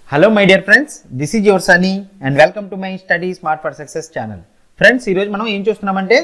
Hello my dear friends this is your Sunny and welcome to my study smart for success channel friends ఈరోజు మనం ఏం చూస్తున్నామంటే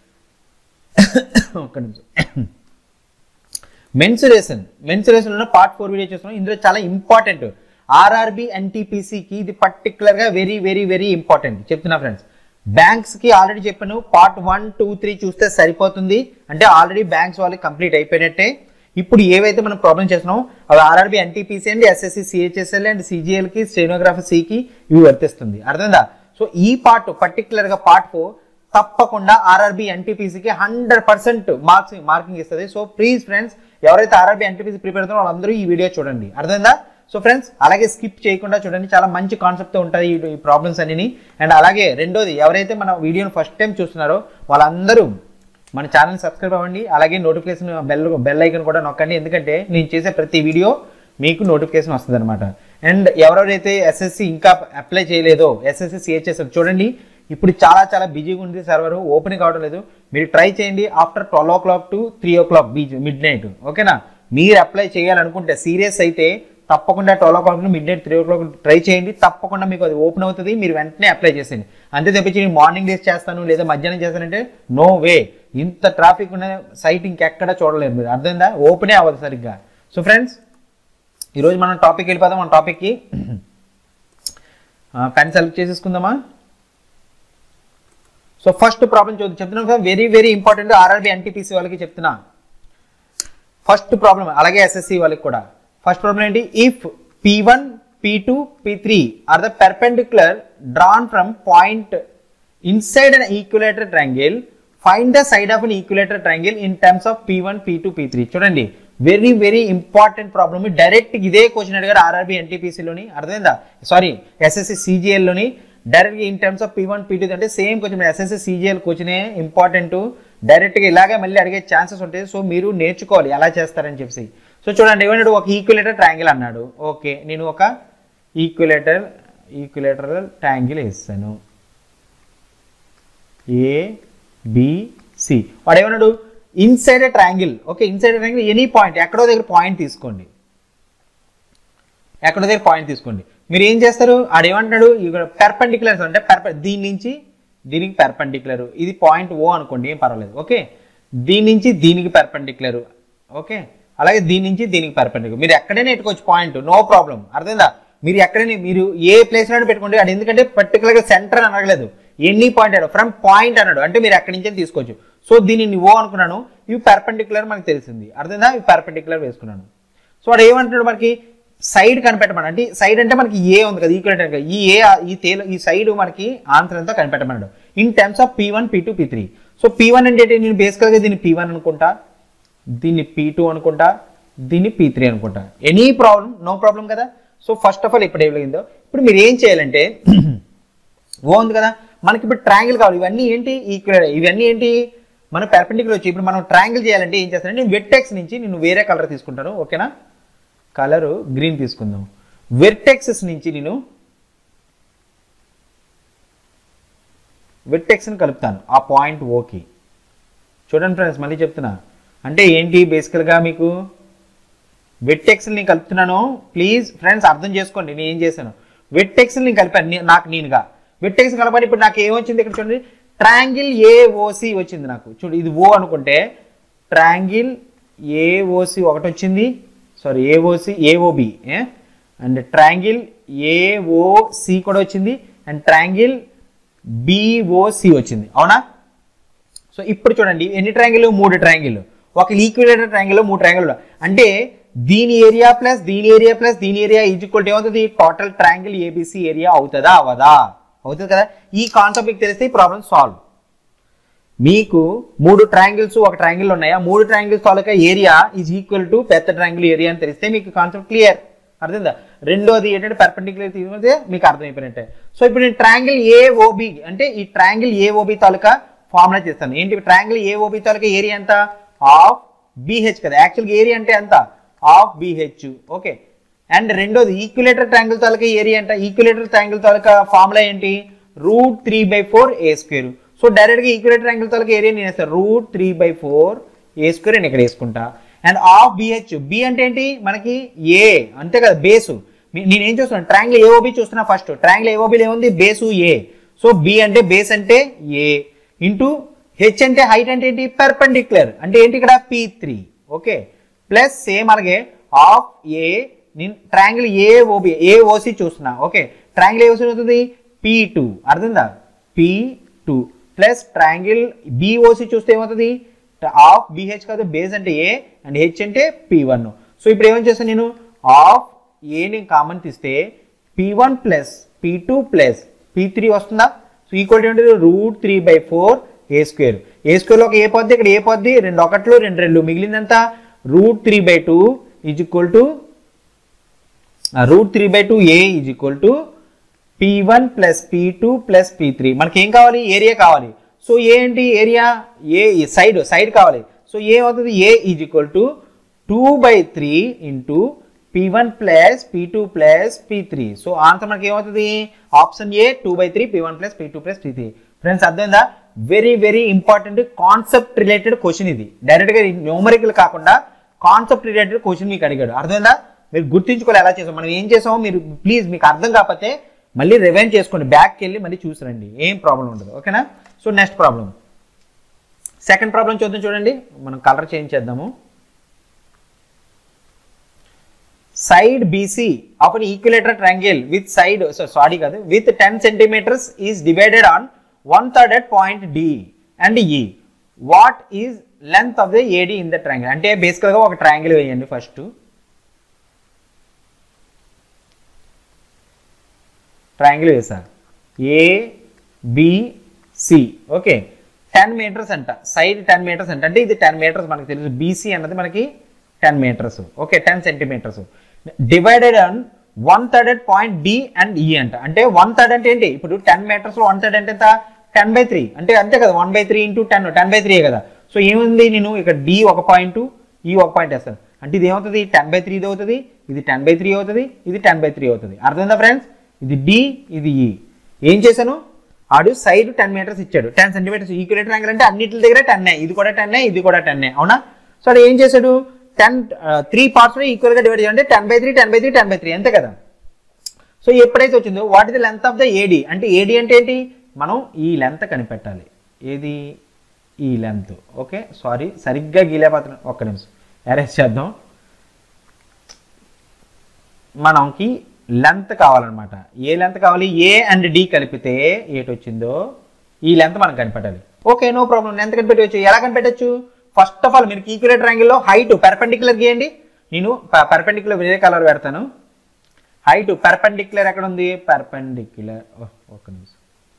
ఒక్క నిమిషం మెన్సురేషన్ మెన్సురేషన్లో పార్ట్ ఫోర్ వీడియో చూస్తున్నాం ఇందులో చాలా ఇంపార్టెంట్ ఆర్ఆర్బి ఎన్టీపీసీకి ఇది పర్టికులర్గా వెరీ వెరీ వెరీ ఇంపార్టెంట్ చెప్తున్నా ఫ్రెండ్స్ బ్యాంక్స్కి ఆల్రెడీ చెప్పాను పార్ట్ వన్ టూ త్రీ చూస్తే సరిపోతుంది అంటే ఆల్రెడీ బ్యాంక్స్ వాళ్ళకి కంప్లీట్ అయిపోయినట్టే ఇప్పుడు ఏవైతే మనం ప్రాబ్లం చేస్తున్నామో అవి RRB NTPC and SSC CHSL and సిజిఎల్కి స్టెనోగ్రఫీ సికి ఇవి వర్తిస్తుంది అర్థమైందా సో ఈ పార్ట్ పర్టికులర్గా పార్ట్ ఫోర్ తప్పకుండా ఆర్ఆర్బి ఎన్టీపీసీకి హండ్రెడ్ పర్సెంట్ మార్క్స్ మార్కింగ్ ఇస్తుంది సో ప్లీజ్ ఫ్రెండ్స్ ఎవరైతే ఆర్ఆర్బి ఎన్టీపీసీ ప్రిపేర్ అవుతారో వాళ్ళందరూ ఈ వీడియో చూడండి అర్థమైందా సో ఫ్రెండ్స్ అలాగే స్కిప్ చేయకుండా చూడండి చాలా మంచి కాన్సెప్ట్ ఉంటుంది ఈ- ఈ ప్రాబ్లమ్స్ అన్ని అండ్ అలాగే రెండోది ఎవరైతే మన వీడియోని ఫస్ట్ టైం చూస్తున్నారో వాళ్ళందరూ మన ఛానల్ సబ్స్క్రైబ్ అవ్వండి అలాగే నోటిఫికేషన్ బెల్ బెల్ ఐకన్ కూడా నొక్కండి ఎందుకంటే నేను చేసే ప్రతి వీడియో మీకు నోటిఫికేషన్ వస్తుంది అనమాట అండ్ ఎవరెవరైతే ఎస్ఎస్సి ఇంకా అప్లై చేయలేదో ఎస్ఎస్సి సిహెచ్ఎస్ చూడండి ఇప్పుడు చాలా చాలా బిజీగా ఉంది సర్వర్ ఓపెన్ కావడం లేదు మీరు ట్రై చేయండి after twelve o'clock to three o'clock midnight ఓకేనా మీరు అప్లై చేయాలనుకుంటే సీరియస్ అయితే తప్పకుండా twelve o'clock midnight three o'clock try చేయండి తప్పకుండా మీకు అది ఓపెన్ అవుతుంది మీరు వెంటనే అప్లై చేసేయండి అంతే తప్పించి నేను మార్నింగ్ డేస్ చేస్తాను లేదా మధ్యాహ్నం చేస్తానంటే నో వే ఇంత ట్రాఫిక్ ఉన్న సైట్ ఇంకెక్కడ చూడలేరు మీరు అర్థమైందా ఓపెనే అవ్వదు సరిగ్గా సో ఫ్రెండ్స్ ఈరోజు మనం టాపిక్ వెళ్ళిపోదాం మన టాపిక్కి పెన్ సెలెక్ట్ చేసేసుకుందామా సో ఫస్ట్ ప్రాబ్లం చూద్దాం చెప్తున్నాం కదా very very important RRB NTPC వాళ్ళకి చెప్తున్నా ఫస్ట్ ప్రాబ్లం అలాగే ఎస్ఎస్సి వాళ్ళకి కూడా ఫస్ట్ ప్రాబ్లం ఏంటి if P one P two P three are the perpendicular drawn from point inside an equilateral triangle find the side of an equilateral triangle in terms of P one P two P three చూడండి very very important problem direct ఇదే question అడిగారు RRB ఎన్టీపీసీలోని అర్థమైందా sorry SSC సిజిఎల్లోని direct in terms of P one P two అంటే same question SSC CGL క్వశ్చనే important డైరెక్ట్గా ఇలాగే మళ్ళీ అడిగే ఛాన్సెస్ ఉంటాయి సో మీరు నేర్చుకోవాలి ఎలా చేస్తారని చెప్పి సో చూడండి ఏమన్నాడు ఒక ఈక్యులేటర్ ట్రయాంగిల్ అన్నాడు ఓకే నేను ఒక ఈక్యులేటర్ ఈక్యులేటర్ ట్రయాంగిల్ వేస్తాను ఏ సి వాడు ఏమన్నాడు inside triangle okay inside triangle any point ఎక్కడో దగ్గర పాయింట్ తీసుకోండి ఎక్కడో దగ్గర పాయింట్ తీసుకోండి మీరు ఏం చేస్తారు ఆడు ఏమంటున్నాడు ఇక్కడ పెర్పెండిక్యులర్స్ అంటే పెర్ప దీని నుంచి దీనికి పెర్పెండిక్యులర్ ఇది పాయింట్ ఓ అనుకోండి ఏం పర్వాలేదు ఓకే దీని నుంచి దీనికి పెర్పెండిక్యులర్ ఓకే అలాగే దీని నుంచి దీనికి పెర్పెండిక్యులర్ మీరు ఎక్కడైనా ఎట్టుకోవచ్చు పాయింట్ నో ప్రాబ్లం అర్థమైందా మీరు ఎక్కడైనా మీరు ఏ ప్లేస్ లో పెట్టుకోండి అది ఎందుకంటే పర్టికులర్గా సెంటర్ అని అడగలేదు ఎన్ని పాయింట్ అన్నాడు ఫ్రమ్ పాయింట్ అన్నాడు అంటే మీరు ఎక్కడి నుంచి తీసుకోవచ్చు సో దీనిని ఓ అనుకున్నాను ఇవి పెర్పెండిక్యులర్ మనకు తెలిసింది అర్థమైందా ఇవి పెర్పెండిక్యులర్ వేసుకున్నాను సో వాడు ఏమంటున్నాడు మనకి సైడ్ కనిపెట్టమని అంటే సైడ్ అంటే మనకి ఏ ఉంది కదా ఈక్వలేటర్ కదా ఈ ఏ ఈ తేల ఈ సైడ్ మనకి ఆన్సర్ అంతా కనిపెట్టమన్నాడు in terms of P one P two P three so P one అంటే ఏంటి? నేను బేసికల్గా దీన్ని పీ వన్ అనుకుంటా దీన్ని పీ టూ అనుకుంటా దీన్ని పీ త్రీ అనుకుంటా ఎనీ ప్రాబ్లం నో ప్రాబ్లం కదా సో ఫస్ట్ ఆఫ్ ఆల్ ఇప్పుడు ఏం జరిగిందో ఇప్పుడు మీరు ఏం చేయాలంటే ఓ ఉంది కదా మనకి ఇప్పుడు ట్రయాంగిల్ కావాలి ఇవన్నీ ఏంటి ఈక్వల్ ఇవన్నీ ఏంటి మన పెర్పెండిక్యులర్ వచ్చి ఇప్పుడు మనం ట్రయాంగిల్ చేయాలంటే ఏం చేస్తానంటే నేను వెట్టెక్స్ నుంచి నేను వేరే కలర్ తీసుకుంటాను ఓకేనా కలరు గ్రీన్ తీసుకుందాం వెర్టెక్సెస్ నుంచి నేను వెర్టెక్స్ని కలుపుతాను ఆ పాయింట్ ఓకి చూడండి ఫ్రెండ్స్ మళ్ళీ చెప్తున్నా అంటే ఏంటి బేసికల్గా మీకు వెట్టెక్స్ని నేను కలుపుతున్నాను ప్లీజ్ ఫ్రెండ్స్ అర్థం చేసుకోండి నేను ఏం చేశాను వెట్టెక్స్ని నేను కలిపాను నే- నాకు నేనుగా వెట్టెక్స్ కలపని ఇప్పుడు నాకు ఏమొచ్చింది ఇక్కడ చూడండి ట్రాంగిల్ ఏఓసి వచ్చింది నాకు చూడు ఇది ఓ అనుకుంటే ట్రాంగిల్ ఏఓసి ఒకటి వచ్చింది sorry AOC AOB and triangle AOC కూడా వచ్చింది అండ్ ట్రాంగిల్ బిఓసి వచ్చింది అవునా సో ఇప్పుడు చూడండి ఎన్ని ట్రయాంగిల్ మూడు ట్రయాంగిల్ ఒక ఈక్విలేటర్ ట్రయాంగిల్ మూడు ట్రయాంగిల్ అంటే దీని ఏరియా ప్లస్ దీని ఏరియా ప్లస్ దీని ఏరియా ఈజ్ ఈక్వల్ ఏమవుతుంది టోటల్ ట్రయాంగిల్ ఏబిసి ఏరియా అవుతుందా అవదా అవుతుంది కదా ఈ కాన్సెప్ట్ మీకు తెలిస్తే ఈ ప్రాబ్లం సాల్వ్ మీకు మూడు ట్రయాంగిల్స్ ఒక ట్రయాంగిల్ ఉన్నాయా మూడు ట్రయాంగిల్స్ తాలూకా ఏరియా ఈజ్ ఈక్వల్ టు పెద్ద ట్రయాంగిల్ ఏరియా అని తెలిస్తే మీకు కాన్సెప్ట్ క్లియర్ అర్థమైందా రెండోది ఏంటంటే పర్పెండిక్యులర్ తీసుకుంటే మీకు అర్థమైపోయినట్టే సో ఇప్పుడు నేను ట్రయాంగిల్ ఏఓబి అంటే ఈ ట్రయాంగిల్ ఏఓబి తాలూకా ఫార్ములా చేస్తాను ఏంటి ట్రయాంగిల్ ఏఓబి తాలూకా ఏరియా ఎంత ఆఫ్ బిహెచ్ కదా యాక్చువల్గా ఏరియా అంటే ఎంత ఆఫ్ బిహెచ్ ఓకే అండ్ రెండోది ఈక్యులేటర్ ట్రయాంగిల్ తాలూకా ఏరియా అంటే ఈక్యులేటర్ ట్రయాంగిల్ తాలూకా ఫార్ములా ఏంటి root three by four A square so డైరెక్ట్గా ఈక్యులేటర్ యాంగిల్ తాలూకా ఏరియా నేను వేస్తాను root three by four A square నేను ఇక్కడ వేసుకుంటా అండ్ ఆఫ్ బిహెచ్ బి అంటే ఏంటి మనకి ఏ అంతే కదా బేసు మీ- నేనేం చూస్తున్నాను ట్రాంగిల్ ఏఓబి చూస్తున్నా ఫస్ట్ ట్రాంగిల్ ఏఓబిలో ఏముంది బేసు ఏ సో బి అంటే బేస్ అంటే ఏ ఇంటూ హెచ్ అంటే హైట్ అంటే ఏంటి పెర్పెండిక్యులర్ అంటే ఏంటి ఇక్కడ P three okay plus same అలాగే ఆఫ్ ఏ నేను ట్రాంగిల్ ఏఓబి ఏఓసి చూస్తున్నా ఓకే ట్రాంగిల్ ఏఓసి అవుతుంది పి టూ అర్థందా P two plus triangle BOC చూస్తే ఏమవుతుంది ఆఫ్ బిహెచ్ కాదు బేస్ అంటే ఏ అండ్ హెచ్ అంటే పి వన్ సో ఇప్పుడు ఏమని చేస్తాను నేను ఆఫ్ ఏని కామన్ తీస్తే P one plus P two plus P three వస్తుందా సో ఈక్వల్ టు ఏంటి root three by four A square A స్క్వేర్లో ఒక ఏ పొద్ది ఇక్కడ ఏ పొద్ది రెండు ఒకట్లు రెండు రెండు మిగిలిందంతా root three by two is equal to root three by two A is equal to P one plus P two plus P three మనకి ఏం కావాలి ఏరియా కావాలి సో ఏ ఏంటి ఏరియా ఏ సైడ్ సైడ్ కావాలి సో ఏ అవుతుంది A is equal to two by three into P one plus P two plus P three so answer మనకి ఏమవుతుంది option A two by three P one plus P two plus P three friends అర్థమైందా very very important concept related question ఇది డైరెక్ట్గా numerical కాకుండా concept related question మీకు అడిగాడు అర్థమైందా మీరు గుర్తించుకోవాలి ఎలా చేసాం మనం ఏం చేసామో మీరు ప్లీజ్ మీకు అర్థం కాకపోతే మళ్ళీ రివైన్ చేసుకోండి బ్యాక్కి వెళ్ళి మళ్ళీ చూసిరండి ఏం ప్రాబ్లం ఉండదు ఓకేనా so next problem second problem చూద్దాం చూడండి మనం కలర్ చేంజ్ చేద్దాము side BC of an equilateral triangle with side sorry కాదు with ten centimeters is divided on one third at point D and E what is length of the AD in the triangle అంటే బేసికల్గా ఒక triangle వేయండి first triangle వేసారు A B C okay ten meters అంట side ten meters అంట అంటే ఇది ten metres మనకి తెలుసు బీసీ అన్నది మనకి ten meters okay ten centimeters divided on one third at point D and E అంట అంటే వన్ థర్డ్ అంటే ఏంటి ఇప్పుడు టెన్ మీటర్స్ వన్ థర్డ్ అంటే ఎంత టెన్ బై త్రీ అంటే అంతే కదా one by three into ten ten by three కదా సో ఏముంది నేను ఇక్కడ డి ఒక పాయింట్ ఈ ఒక పాయింట్ వేస్తాను అంటే ఇది ఏమవుతుంది టెన్ బై త్రీ ఇది అవుతుంది ఇది టెన్ బై త్రీ అవుతుంది ఇది టెన్ బై త్రీ అవుతుంది అర్థమైందా ఫ్రెండ్స్ ఇది డి ఇది ఈ ఏం చేశాను ఆడు సైడ్ టెన్ మీటర్స్ ఇచ్చాడు టెన్ సెంటీమీటర్స్ ఈక్యులేటర్ యాంగిల్ అంటే అన్నిటి దగ్గర టెన్ ఇది కూడా టెన్ ఇది కూడా టెన్ అవునా సో ఆడు ఏం చేశాడు టెన్ త్రీ పార్ట్స్ ఈక్వల్గా డివైడ్ చేయాలంటే ten by three ten by three ten by three అంతే కదా సో ఎప్పుడైతే వచ్చిందో what is the length of the AD అంటే ఏడి అంటే ఏంటి మనం ఈ లెంత్ కనిపెట్టాలి ఏది ఈ లెంత్ ఓకే సారీ సరిగ్గా గీలేకపోతున్నాను ఒక్క నిమిషం అరేంజ్ చేద్దాం మనకి లెంత్ కావాలన్నమాట ఏ లెంత్ కావాలి ఏ అండ్ డి కలిపితే ఏటి వచ్చిందో ఈ లెంత్ మనం కనిపెట్టాలి ఓకే నో ప్రాబ్లం లెంత్ కనిపెట్టవచ్చు ఎలా కనిపెట్టచ్చు ఫస్ట్ ఆఫ్ ఆల్ మీరు ఈక్యులేటర్ యాంగిల్లో హైట్ పెర్పెండిక్యులర్ గీయండి నేను పెర్పెండిక్యులర్ వేరే కలర్ పెడతాను హైట్ పెర్పెండిక్యులర్ ఎక్కడ ఉంది పెర్పెండిక్యులర్ ఒక్క నిమిషం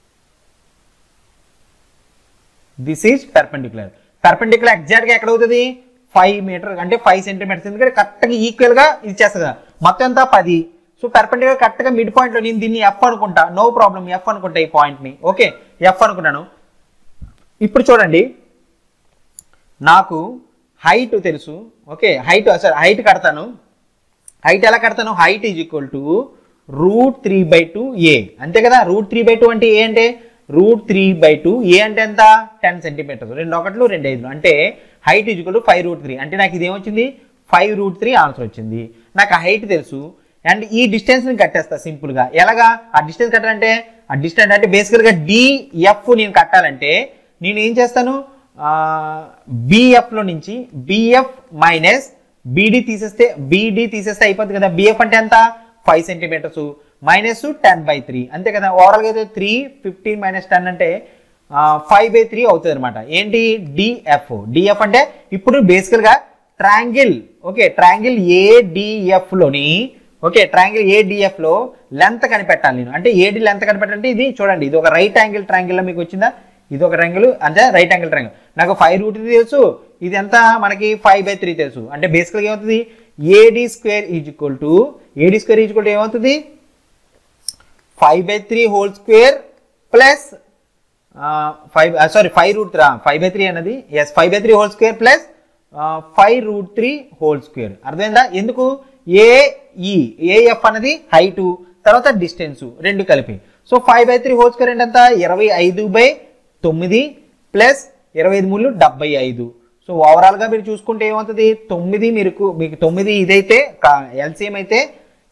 దిస్ ఈజ్ పెర్పెండిక్యులర్ పెర్పెండిక్యులర్ ఎగ్జాక్ట్గా ఎక్కడ అవుతుంది ఫైవ్ మీటర్ అంటే ఫైవ్ సెంటీమీటర్స్ ఎందుకంటే కరెక్ట్గా ఈక్వల్గా ఇచ్చేస్తుంది కదా మొత్తం ఎంత పది సో పెర్పెండిక్యులర్ కరెక్ట్గా మిడ్ పాయింట్లో నేను దీన్ని ఎఫ్ అనుకుంటా నో ప్రాబ్లం ఎఫ్ అనుకుంటా ఈ పాయింట్ని ఓకే ఎఫ్ అనుకున్నాను ఇప్పుడు చూడండి నాకు హైట్ తెలుసు ఓకే హైట్ సార్ హైట్ కడతాను హైట్ ఎలా కడతాను height is equal to root three by two A అంతే కదా రూట్ త్రీ బై టూ అంటే ఏ అంటే root three by two A అంటే ఎంత టెన్ సెంటీమీటర్స్ రెండు ఒకట్లు రెండు ఐదులు అంటే height is equal to five root three అంటే నాకు ఇది ఏమొచ్చింది ఫైవ్ రూట్ త్రీ ఆన్సర్ వచ్చింది నాకు ఆ హైట్ తెలుసు అండ్ ఈ డిస్టెన్స్ని కట్టేస్తా సింపుల్గా ఎలాగా ఆ డిస్టెన్స్ కట్టాలంటే ఆ డిస్టెన్స్ అంటే బేసికల్గా డిఎఫ్ నేను కట్టాలంటే నేను ఏం చేస్తాను బిఎఫ్లో నుంచి బిఎఫ్ మైనస్ బీడీ తీసేస్తే బీడీ తీసేస్తే అయిపోద్ది కదా బిఎఫ్ అంటే ఎంత five centimeters minus ten by three అంతే కదా ఓవరాల్గా అయితే త్రీ ఫిఫ్టీన్ మైనస్ టెన్ అంటే ఫైవ్ బై త్రీ అవుతుంది అనమాట ఏంటి డిఎఫ్ డిఎఫ్ అంటే ఇప్పుడు బేసికల్గా ట్రాంగిల్ ఓకే ట్రాంగిల్ ఏడిఎఫ్లోని ఓకే ట్రాంగిల్ ఏడిఎఫ్లో లెంత్ కనిపెట్టాలి నేను అంటే ఏడి లెంత్ కనిపెట్టాలంటే ఇది చూడండి ఇది ఒక రైట్ యాంగిల్ ట్రాంగిల్లో మీకు వచ్చిందా ఇది ఒక యాంగిల్ అంటే రైట్ యాంగిల్ ట్రాంగిల్ నాకు ఫైవ్ రూట్ తెలుసు ఇది ఎంత మనకి ఫైవ్ బై త్రీ తెలుసు అంటే బేసికల్గా ఏమవుతుంది AD square is equal to AD square is equal to ఏమవుతుంది five by three whole square plus five sorry five root five by three అన్నది yes five by three whole square plus five root three whole square అర్థమైందా ఎందుకు AE AF అన్నది height తర్వాత distance రెండు కలిపి so five by three whole square అంటే ఎంత ఇరవై ఐదు బై తొమ్మిది ప్లస్ ఇరవై ఐదు మూడు డెబ్బై ఐదు సో ఓవరాల్గా మీరు చూసుకుంటే ఏమవుతుంది తొమ్మిది మీరు మీకు తొమ్మిది ఇదైతే ఎల్సిఎం అయితే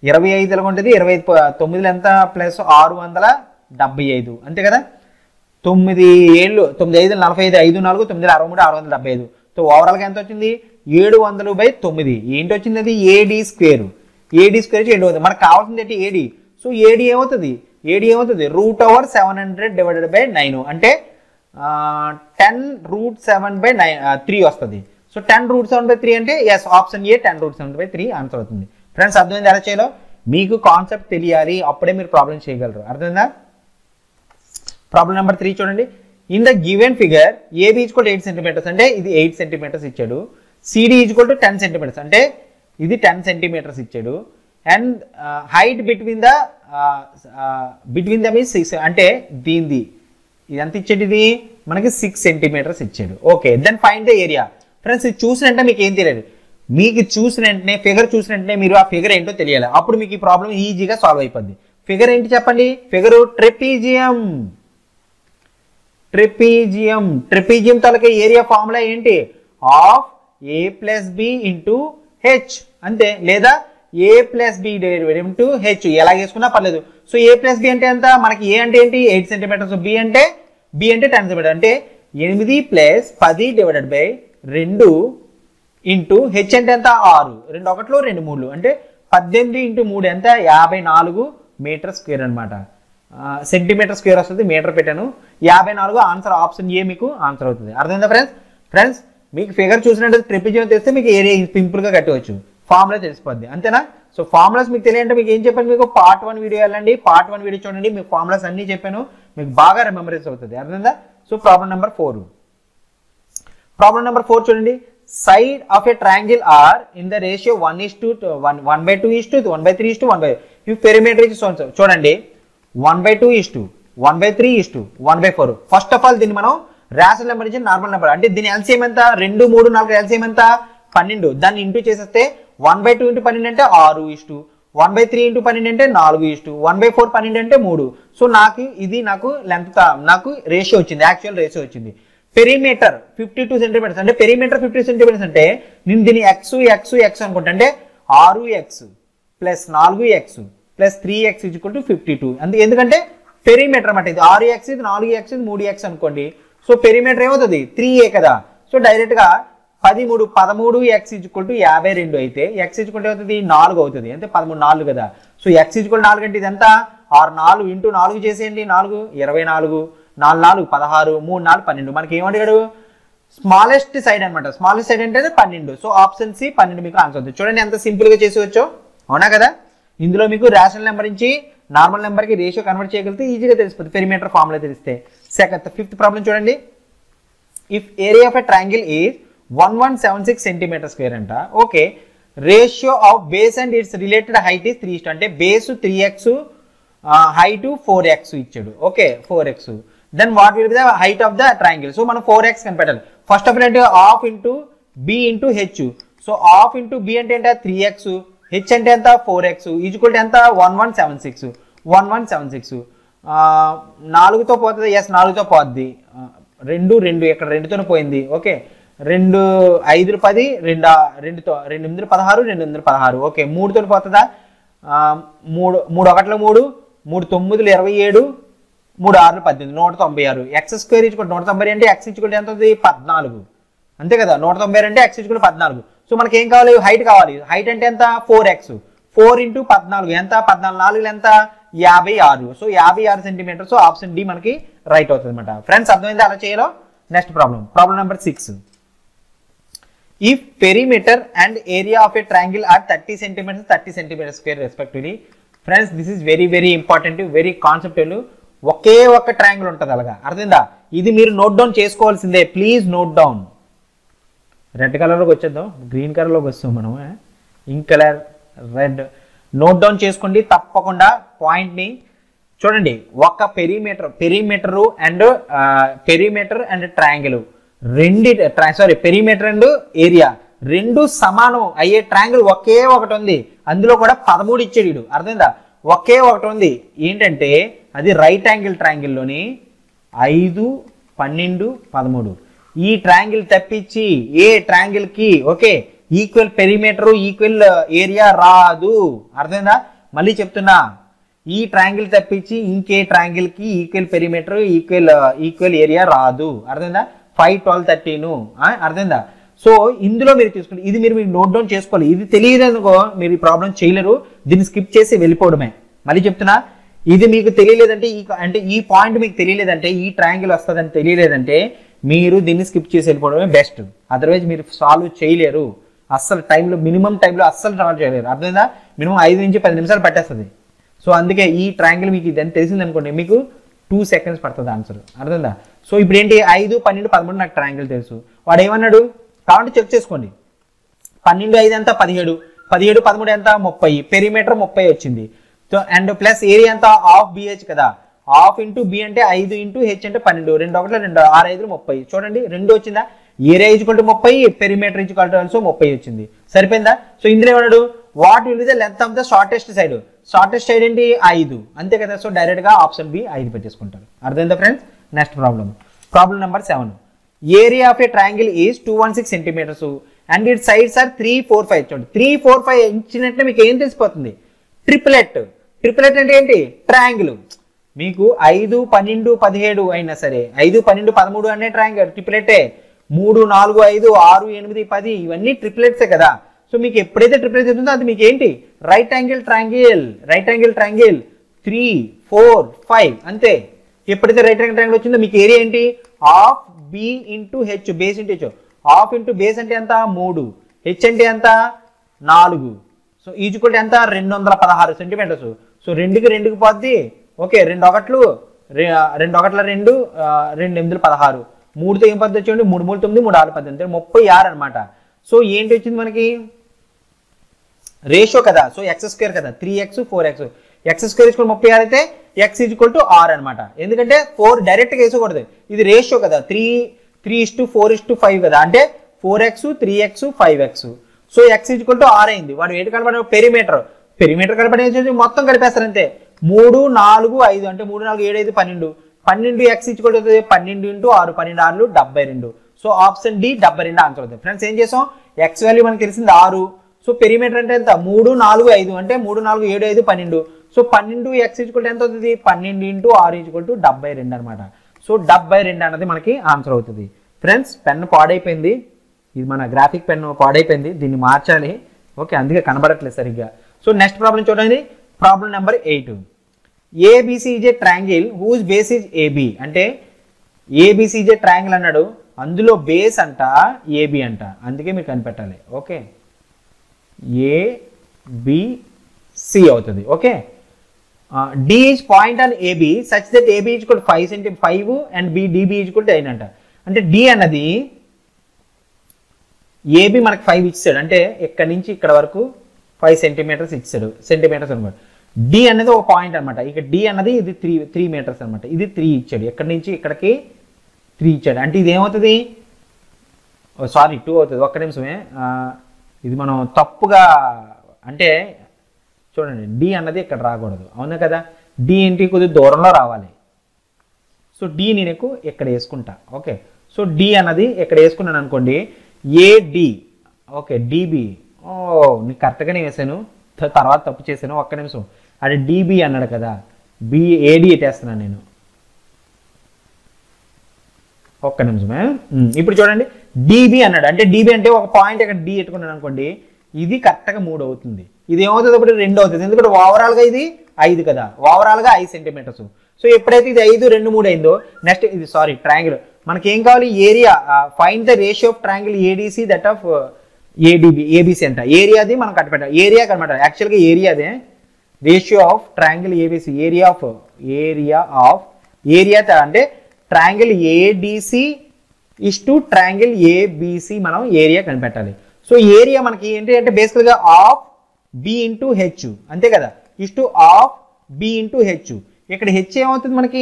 ఇరవై ఐదు ఎలాగ ఉంటుంది ఇరవై ఐదు ప- తొమ్మిదిలో ఎంత ప్లస్ ఆరు వందల డెబ్బై ఐదు అంతే కదా తొమ్మిది ఏళ్ళు తొమ్మిది ఐదు నలభై ఐదు ఐదు నాలుగు తొమ్మిది అరవై మూడు ఆరు వందల డెబ్బై ఐదు సో ఓవరాల్గా ఎంత వచ్చింది ఏడు వందలు బై తొమ్మిది ఏంటి వచ్చింది అది ఏడి స్క్వేర్ ఏడి స్క్వేర్ ఏడు అవుతుంది మనకు కావాల్సింది ఏంటి ఏడి సో ఏడి ఏమవుతుంది ఏడి ఏమవుతుంది root over seven hundred divided by nine అంటే ten root seven by nine three వస్తుంది so ten root seven by three అంటే yes option A ten root seven by three answer అవుతుంది friends అర్థమైంది ఎలా చేయాలో మీకు కాన్సెప్ట్ తెలియాలి అప్పుడే మీరు ప్రాబ్లం చేయగలరు అర్థమైందా ప్రాబ్లం నెంబర్ త్రీ చూడండి in the given figure AB equal eight centimeters అంటే ఇది ఎయిట్ సెంటీమీటర్స్ ఇచ్చాడు CD equal to ten centimeters అంటే ఇది టెన్ సెంటీమీటర్స్ ఇచ్చాడు and height between the between the means six అంటే దీనిది ఇది ఎంత ఇచ్చాడు ఇది మనకి సిక్స్ సెంటీమీటర్స్ ఇచ్చాడు okay then find the area friends ఇది చూసిన వెంటనే మీకు ఏం తెలియదు మీకు చూసిన వెంటనే ఫిగర్ చూసిన వెంటనే మీరు ఆ ఫిగర్ ఏంటో తెలియాలి అప్పుడు మీకు ఈ ప్రాబ్లం ఈజీగా సాల్వ్ అయిపోద్ది ఫిగర్ ఏంటి చెప్పండి ఫిగర్ ట్రెపీజియం ట్రిపీజియం ట్రిపీజియం తాలూకా ఏరియా ఫార్ములా ఏంటి half A plus B into H అంతే లేదా A plus B derivative into H ఎలా వేసుకున్నా పర్లేదు సో ఏ ప్లస్ బి అంటే ఎంత మనకి ఏ అంటే ఏంటి ఎయిట్ సెంటీమీటర్స్ బి అంటే బి అంటే టెన్ సెంటీమీటర్ అంటే ఎనిమిది ప్లస్ పది డివైడెడ్ బై రెండు ఇంటూ హెచ్ అంటే ఎంత ఆరు రెండు ఒకట్లో రెండు మూడు అంటే పద్దెనిమిది ఇంటూ మూడు ఎంత యాభై నాలుగు మీటర్ స్క్వేర్ అనమాట సెంటీమీటర్ స్క్వేర్ వస్తుంది మీటర్ పెట్టాను యాభై నాలుగు ఆన్సర్ ఆప్షన్ ఏ మీకు ఆన్సర్ అవుతుంది అర్థమైందా ఫ్రెండ్స్ ఫ్రెండ్స్ మీకు ఫిగర్ చూసినట్టు ట్రిపిజియం తెలిస్తే మీకు ఏరియా సింపుల్గా కట్టవచ్చు ఫార్ములా తెలిసిపోద్ది అంతేనా సో ఫార్ములాస్ మీకు తెలియంటే మీకు ఏం చెప్పాను మీకు పార్ట్ వన్ వీడియో వెళ్ళండి పార్ట్ వన్ వీడియో చూడండి మీకు ఫార్ములాస్ అన్నీ చెప్పాను మీకు బాగా రిమెంబరెన్స్ అవుతుంది అర్థమైందా so problem number four problem number four చూడండి side of a triangle are in the ratio one is to one one by two is to one by three is to one by if perimeter is చూడండి one by two is to one by three is to one by four first of all దీన్ని మనం rational number నుంచి normal number అంటే దీని LCM ఎంత రెండు మూడు నాలుగు ఎల్సిఎం ఎంత పన్నెండు దాన్ని ఇంటూ చేసేస్తే వన్ బై టూ ఇంటూ పన్నెండు అంటే ఆరు is to one by three into పన్నెండు అంటే నాలుగు ఇస్టు వన్ బై ఫోర్ పన్నెండు అంటే మూడు సో నాకు ఇది నాకు లెంత్ నాకు రేషియో వచ్చింది యాక్చువల్ రేషియో వచ్చింది పెరిమీటర్ ఫిఫ్టీ టూ సెంటీమీటర్స్ అంటే పెరిమీటర్ ఫిఫ్టీ సెంటీమీటర్స్ అంటే నేను దీని ఎక్స్ ఎక్స్ ఎక్స్ అనుకుంటా అంటే ఆరు ఎక్స్ ప్లస్ నాలుగు X plus three X equal to fifty two అందుకే ఎందుకంటే పెరిమీటర్ అన్నమాట ఇది ఆరు ఎక్స్ ఇది నాలుగు ఎక్స్ ఇది మూడు ఎక్స్ అనుకోండి సో పెరిమీటర్ ఏమవుతుంది త్రీ ఏ కదా సో డైరెక్ట్ గా పదిమూడు పదమూడు ఎక్స్ ఈక్వల్ టు యాభై రెండు అయితే ఎక్స్ ఈక్వల్ అవుతుంది నాలుగు అవుతుంది అంటే పదమూడు నాలుగు కదా సో ఎక్స్ ఈక్వల్ నాలుగు అంటే ఇది ఎంత ఆరు నాలుగు ఇంటూ నాలుగు చేసేయండి నాలుగు ఇరవై నాలుగు నాలుగు నాలుగు పదహారు మూడు నాలుగు పన్నెండు మనకి ఏమడిగాడు స్మాలెస్ట్ సైడ్ అన్నమాట స్మాలెస్ట్ సైడ్ అంటే పన్నెండు సో ఆప్షన్ సి పన్నెండు మీకు ఆన్సర్ అవుతుంది చూడండి ఎంత సింపుల్ గా చేసి వచ్చో అవునా కదా ఇందులో మీకు రేషనల్ నెంబర్ నుంచి నార్మల్ నెంబర్ కి రేషియో కన్వర్ట్ చేయగలిగితే ఈజీగా తెలిసిపోతుంది పెరిమీటర్ ఫార్ములా తెలిస్తే సెకండ్ ఫిఫ్త్ ప్రాబ్లం చూడండి if area of a triangle is one one seven six centimeter square అంట okay ratio of base and its related height is three is to అంటే base three X height four X ఇచ్చాడు okay four X then what will be the height of the triangle so మనం four X కనిపెట్టాలి first of all half into B into H so half into B అంటే ఎంత three X H అంటే ఎంత four X equal ఎంత one one seven six one one seven six నాలుగుతో పోతుంది yes నాలుగుతో పోద్ది ఆ, రెండు రెండు ఇక్కడ రెండుతోనే పోయింది ఓకే రెండు ఐదులు పది రెండు ఆ- రెండుతో రెండు ఎనిమిది పదహారు రెండు ఎనిమిది పదహారు ఓకే మూడుతో పోతుందా ఆ, మూడు మూడు ఒకటిలో మూడు మూడు తొమ్మిదిలు ఇరవై ఏడు మూడు ఆరులు పద్దెనిమిది నూట తొంభై ఆరు ఎక్స్ స్క్వేర్ ఇచ్చుకుంటే నూట తొంభై అంటే ఎక్స్ ఇచ్చుకుంటే ఎంత అవుతుంది పద్నాలుగు అంతే కదా నూట తొంభై అంటే ఎక్స్ ఇచ్చుకుంటే పద్నాలుగు సో మనకి ఏం కావాలి హైట్ కావాలి హైట్ అంటే ఎంత ఫోర్ ఎక్స్ ఫోర్ ఇంటూ పద్నాలుగు ఎంత పద్నాలుగు నాలుగు ఎంత యాభై ఆరు సో యాభై ఆరు సెంటీమీటర్స్ సో ఆప్షన్ డి మనకి రైట్ అవుతుంది అనమాట ఫ్రెండ్స్ అర్థమైంది అలా చేయాలో next problem problem number six if perimeter and area of a triangle are 30 centimeters 30 centimeters square respectively friends this is very very important very conceptual ఒకే ఒక్క triangle ఉంటుంది అలాగా అర్థమైందా ఇది మీరు నోట్ డౌన్ చేసుకోవాల్సిందే ప్లీజ్ నోట్ డౌన్ రెడ్ కలర్లోకి వచ్చేద్దాం గ్రీన్ కలర్లోకి వస్తాం మనం ink colour red note down చేసుకోండి తప్పకుండా పాయింట్ని చూడండి ఒక perimeter perimeter and perimeter and triangle రెండి సారీ పెరిమీటర్ అండ్ ఏరియా రెండు సమానం అయ్యే ట్రయాంగిల్ ఒకే ఒకటి ఉంది అందులో కూడా పదమూడు ఇచ్చాడు వీడు అర్థమైందా ఒకే ఒకటి ఉంది ఏంటంటే అది రైట్ యాంగిల్ ట్రయాంగిల్లోని ఐదు పన్నెండు పదమూడు ఈ ట్రయాంగిల్ తప్పించి ఏ ట్రయాంగిల్ కి okay equal perimeter equal area రాదు అర్థమైందా మళ్ళీ చెప్తున్నా ఈ ట్రయాంగిల్ తప్పించి ఇంకే ట్రయాంగిల్ కి equal perimeter equal equal area రాదు అర్థమైందా ఫైవ్ ట్వెల్వ్ థర్టీను అర్థమైందా సో ఇందులో మీరు తీసుకుంటే ఇది మీరు మీరు నోట్ డౌన్ చేసుకోవాలి ఇది తెలియదు అనుకో మీరు ఈ ప్రాబ్లం చేయలేరు దీన్ని స్కిప్ చేసి వెళ్ళిపోవడమే మళ్ళీ చెప్తున్నా ఇది మీకు తెలియలేదంటే ఈ అంటే ఈ పాయింట్ మీకు తెలియలేదంటే ఈ ట్రయాంగిల్ వస్తుందని తెలియలేదంటే మీరు దీన్ని స్కిప్ చేసి వెళ్ళిపోవడమే బెస్ట్ అదర్వైజ్ మీరు సాల్వ్ చేయలేరు అస్సలు టైంలో మినిమం టైంలో అస్సలు సాల్వ్ చేయలేరు అర్థమైందా మినిమం ఐదు నుంచి పది నిమిషాలు పట్టేస్తుంది సో అందుకే ఈ ట్రయాంగిల్ మీకు ఇదని తెలిసింది అనుకోండి మీకు టూ సెకండ్స్ పడుతుంది ఆన్సర్ అర్థమైందా సో ఇప్పుడు ఏంటి ఐదు పన్నెండు పదమూడు నాకు ట్రయాంగిల్ తెలుసు వాడు ఏమన్నాడు కాబట్టి చెక్ చేసుకోండి పన్నెండు ఐదు ఎంత పదిహేడు పదిహేడు పదమూడు ఎంత ముప్పై పెరిమీటర్ ముప్పై వచ్చింది సో అండ్ ప్లస్ ఏరియా ఎంత ఆఫ్ బిహెచ్ కదా ఆఫ్ ఇంటూ బి అంటే ఐదు ఇంటూ హెచ్ అంటే పన్నెండు రెండు ఒకటి రెండు ఆరు ఐదు ముప్పై చూడండి రెండు వచ్చిందా ఏరియా ఈజ్వల్ టు ముప్పై పెరిమీటర్ ఈజ్వల్ టు ఆల్సో ముప్పై వచ్చింది సరిపోయిందా సో ఇందులో ఏమన్నాడు what will be the length of the shortest side shortest side ఏంటి ఐదు అంతే కదా సో డైరెక్ట్ గా ఆప్షన్ బి ఐదు పెట్టేసుకుంటారు అర్థమైందా friends next problem problem number seven area of a triangle is two one six centimeters and it sides are three four five చూడండి three four five ఇచ్చినట్టే మీకు ఏం తెలిసిపోతుంది ట్రిపులెట్ ట్రిపులెట్ అంటే ఏంటి ట్రయాంగిల్ మీకు ఐదు పన్నెండు పదిహేడు అయినా సరే ఐదు పన్నెండు పదమూడు అనే ట్రయాంగిల్ ట్రిపులెటే మూడు నాలుగు ఐదు ఆరు ఎనిమిది పది ఇవన్నీ ట్రిపులెట్సే కదా సో మీకు ఎప్పుడైతే ట్రిపులెట్ చెప్తుందో అది మీకు ఏంటి right angle triangle right angle triangle three four five అంతే ఎప్పుడైతే రైట్ యాంగిల్ ట్రయాంగిల్ వచ్చిందో మీకు ఏరియా ఏంటి half b into h base into h half into base అంటే ఎంత మూడు హెచ్ అంటే ఎంత నాలుగు సో ఈజ్వల్ ఎంత రెండు వందల పదహారు సెంటీమీటర్స్ సో రెండుకి రెండుకి పోద్ది ఓకే రెండు ఒకట్లు రె- రెండు ఒకట్ల రెండు ఆ, రెండు ఎనిమిది పదహారు మూడుతో ఏం పద్ధతి వచ్చేయండి మూడు మూడు తొమ్మిది మూడు ఆరు పద్దెనిమిది ముప్పై ఆరు అనమాట సో ఏంటి వచ్చింది మనకి రేషియో కదా సో ఎక్స్ స్క్వేర్ కదా three x four x x square equal ముప్పై ఆరు అయితే ఎక్స్ ఈజ్వల్ టు ఆర్ అనమాట ఎందుకంటే ఫోర్ డైరెక్ట్గా వేసుకోకూడదు ఇది రేషియో కదా three three is to four is to five కదా అంటే four x three x five x so x equal to r అయింది వాడు ఏంటి కనపడే పెరిమీటర్ పెరిమీటర్ కనపడేసి మొత్తం కలిపేస్తారు అంతే మూడు నాలుగు ఐదు అంటే మూడు నాలుగు ఏడు ఐదు పన్నెండు పన్నెండు ఎక్స్ ఈజ్వల్ అవుతుంది పన్నెండు ఇంటూ ఆరు పన్నెండు ఆరు డెబ్బై రెండు సో ఆప్షన్ డి డెబ్బై రెండు ఆన్సర్ అవుతుంది ఫ్రెండ్స్ ఏం చేసాం ఎక్స్ వాల్యూ మనకి తెలిసింది ఆరు సో పెరిమీటర్ అంటే ఎంత మూడు నాలుగు ఐదు అంటే మూడు నాలుగు ఏడు ఐదు పన్నెండు సో పన్నెండు ఎక్స్ ఈజ్వల్ ఎంత అవుతుంది పన్నెండు ఇంటూ ఆరు ఈజ్వల్ టు డెబ్బై రెండు అనమాట సో డెబ్బై రెండు అన్నది మనకి ఆన్సర్ అవుతుంది ఫ్రెండ్స్ పెన్ పాడైపోయింది ఇది మన గ్రాఫిక్ పెన్ పాడైపోయింది దీన్ని మార్చాలి ఓకే అందుకే కనబడట్లేదు సరిగ్గా సో నెక్స్ట్ ప్రాబ్లం చూడండి problem number eight ABC is a triangle whose base is AB అంటే ఏబిసి ఈజ్ ఏ ట్రాంగిల్ అన్నాడు అందులో బేస్ అంట ఏబి అంట అందుకే మీరు కనిపెట్టాలి ఓకే ఏ బి సి అవుతుంది okay D is point on AB such that AB is కూడా five centi five and b DB is కూడా టెన్ అంట అంటే డి అన్నది ఏబి మనకి ఫైవ్ ఇచ్చాడు అంటే ఇక్కడ నుంచి ఇక్కడ వరకు ఫైవ్ సెంటీమీటర్స్ ఇచ్చాడు సెంటీమీటర్స్ అనమాట డి అనేది ఒక పాయింట్ అనమాట ఇక డి అన్నది ఇది త్రీ త్రీ మీటర్స్ అనమాట ఇది త్రీ ఇచ్చాడు ఎక్కడి నుంచి ఇక్కడికి త్రీ ఇచ్చాడు అంటే ఇది ఏమవుతుంది సారీ టూ అవుతుంది ఒక్క నిమిషమే ఆ, ఇది మనం తప్పుగా అంటే చూడండి డి అన్నది ఇక్కడ రాకూడదు అవునా కదా డి ఏంటి కొద్దిగా దూరంలో రావాలి సో డి నేను ఎక్కువ ఇక్కడ వేసుకుంటా ఓకే సో డి అన్నది ఇక్కడ వేసుకున్నాను అనుకోండి ఏడి ఓకే డిబి ఓ నీకు కరెక్ట్గానే వేసాను త- తర్వాత తప్పు చేశాను ఒక్క నిమిషం అది డిబి అన్నాడు కదా బి ఏడి ఎట్టేస్తున్నాను నేను ఒక్క నిమిషమే ఉమ్, ఇప్పుడు చూడండి డిబి అన్నాడు అంటే డిబి అంటే ఒక పాయింట్ ఇక్కడ డి ఎట్టుకున్నాను అనుకోండి ఇది కరెక్ట్గా మూడు అవుతుంది ఇది ఏమవుతుంది అప్పుడు రెండు అవుతుంది ఎందుకంటే ఓవరాల్గా ఇది ఐదు కదా ఓవరాల్గా ఐదు సెంటీమీటర్స్ సో ఎప్పుడైతే ఇది ఐదు రెండు మూడు అయిందో నెక్స్ట్ ఇది సారీ ట్రయాంగిల్ మనకి ఏం కావాలి area find the ratio of triangle ADC that of ADB ABC అంట ఏరియాది మనం కట్టపెట్టాలి ఏరియా కనమాట యాక్చువల్గా ఏరియాదే ratio of triangle ABC area of area of area అంటే triangle ADC is to triangle ABC మనం ఏరియా కనిపెట్టాలి సో ఏరియా మనకి ఏంటి అంటే బేసికల్గా ఆఫ్ బి ఇంటూ హెచ్ అంతే కదా is to half b into h ఇక్కడ హెచ్ ఏమవుతుంది మనకి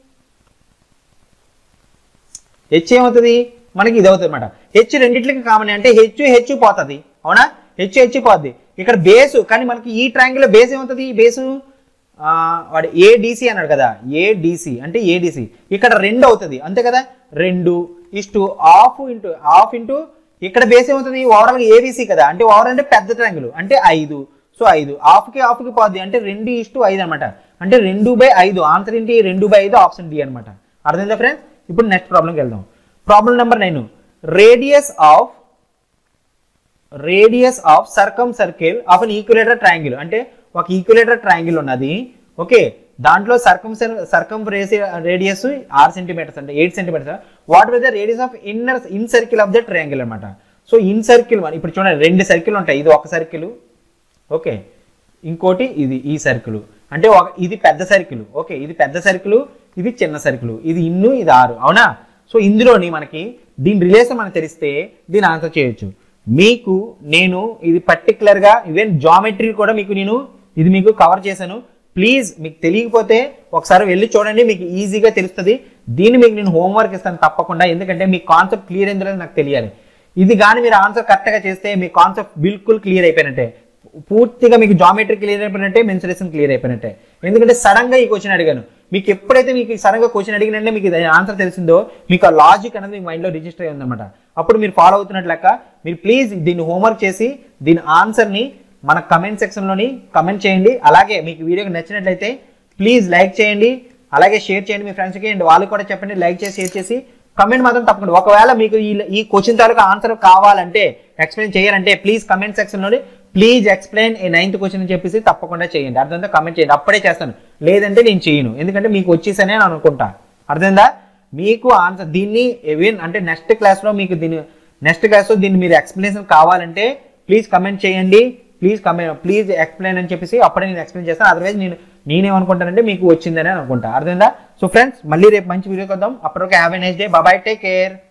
హెచ్ ఏమవుతుంది మనకి ఇది అవుతుంది అనమాట హెచ్ రెండిట్లకి కామన్ అంటే హెచ్ హెచ్ పోతుంది అవునా హెచ్ హెచ్ పోద్ది ఇక్కడ బేసు కానీ మనకి ఈ ట్రయాంగిల్ బేస్ ఏమవుతుంది ఈ బేసు ఆ, వాడు ఏడిసి అన్నాడు కదా ఏడిసి అంటే ఏడిసి ఇక్కడ రెండు అవుతుంది అంతే కదా రెండు is to half into half into ఇక్కడ బేస్ ఏమవుతుంది ఓవరాల్ ఏబిసి కదా అంటే ఓవరాల్ అంటే పెద్ద ట్రయాంగిల్ అంటే ఐదు సో ఐదు హాఫ్కి హాఫ్కి పోద్ది అంటే రెండు ఇస్టు ఐదు అనమాట అంటే రెండు బై ఐదు ఆన్సర్ ఏంటి రెండు బై ఐదు ఆప్షన్ డి అనమాట అర్థమైందా ఫ్రెండ్స్ ఇప్పుడు నెక్స్ట్ ప్రాబ్లంకి వెళ్దాం problem number nine radius of radius of circumcircle of an equilateral triangle అంటే ఒక ఈక్యులేటర్ ట్రయాంగిల్ ఉన్నది ఓకే దాంట్లో సర్కమ్ సర్కమ్ రేడియస్ ఆరు సెంటీమీటర్స్ అంటే eight centimeters what with the radius of inner incircle of the triangle అనమాట so incircle ఇప్పుడు చూడండి రెండు సర్కిల్ ఉంటాయి ఇది ఒక సర్కిల్ ఓకే ఇంకోటి ఇది ఈ సర్కిల్ అంటే ఒక ఇది పెద్ద సర్కిల్ ఓకే ఇది పెద్ద సర్కిల్ ఇది చిన్న సర్కిల్ ఇది ఇన్ను ఇది ఆరు అవునా సో ఇందులోని మనకి దీని రిలేషన్ మనకు తెలిస్తే దీని ఆన్సర్ చేయొచ్చు మీకు నేను ఇది పర్టికులర్గా ఈవెన్ జామెట్రీ కూడా మీకు నేను ఇది మీకు కవర్ చేశాను ప్లీజ్ మీకు తెలియకపోతే ఒకసారి వెళ్ళి చూడండి మీకు ఈజీగా తెలుస్తుంది దీన్ని మీకు నేను హోంవర్క్ ఇస్తాను తప్పకుండా ఎందుకంటే మీ కాన్సెప్ట్ క్లియర్ అయిందో లేదో నాకు తెలియాలి ఇది కానీ మీరు ఆన్సర్ కరెక్ట్గా చేస్తే మీ కాన్సెప్ట్ బిల్కుల్ క్లియర్ అయిపోయినట్టే పూర్తిగా మీకు జామెట్రీ క్లియర్ అయిపోయినట్టే మెన్సురేషన్ క్లియర్ అయిపోయినట్టే ఎందుకంటే సడన్ గా ఈ క్వశ్చన్ అడిగాను మీకు ఎప్పుడైతే మీకు సడన్ గా క్వశ్చన్ అడిగినంటే మీకు ఆన్సర్ తెలిసిందో మీకు ఆ లాజిక్ అనేది మీ మైండ్లో రిజిస్టర్ అయి ఉందన్నమాట అప్పుడు మీరు ఫాలో అవుతున్నట్లు లెక్క మీరు ప్లీజ్ దీన్ని హోంవర్క్ చేసి దీని ఆన్సర్ని మన కమెంట్ సెక్షన్లోని కమెంట్ చేయండి అలాగే మీకు వీడియోకి నచ్చినట్లయితే ప్లీజ్ లైక్ చేయండి అలాగే షేర్ చేయండి మీ ఫ్రెండ్స్కి అండ్ వాళ్ళకి కూడా చెప్పండి లైక్ చేసి షేర్ చేసి కమెంట్ మాత్రం తప్పకుండా ఒకవేళ మీకు ఈ ఈ క్వశ్చన్ తాలూకా ఆన్సర్ కావాలంటే ఎక్స్ప్లెయిన్ చేయాలంటే ప్లీజ్ కమెంట్ సెక్షన్లోని ప్లీజ్ ఎక్స్ప్లెయిన్ ఈ నైన్త్ క్వశ్చన్ అని చెప్పేసి తప్పకుండా చేయండి అర్థంతో కమెంట్ చేయండి అప్పుడే చేస్తాను లేదంటే నేను చేయను ఎందుకంటే మీకు వచ్చేసనే అని అనుకుంటా అర్థమైందా మీకు ఆన్సర్ దీన్ని ఎవెన్ అంటే నెక్స్ట్ క్లాస్లో మీకు దీన్ని నెక్స్ట్ క్లాస్లో దీన్ని మీరు ఎక్స్ప్లెనేషన్ కావాలంటే ప్లీజ్ కమెంట్ చేయండి ప్లీజ్ కమెంట్ ప్లీజ్ ఎక్స్ప్లెయిన్ అని చెప్పేసి అప్పుడే నేను ఎక్స్ప్లెయిన్ చేస్తాను అదర్వైజ్ నేను నేనేమనుకుంటానంటే మీకు వచ్చిందని అనుకుంటా అర్థమైందా సో ఫ్రెండ్స్ మళ్ళీ రేపు మంచి వీడియో కొద్దాం అప్పటివరకు have a nice day bye take care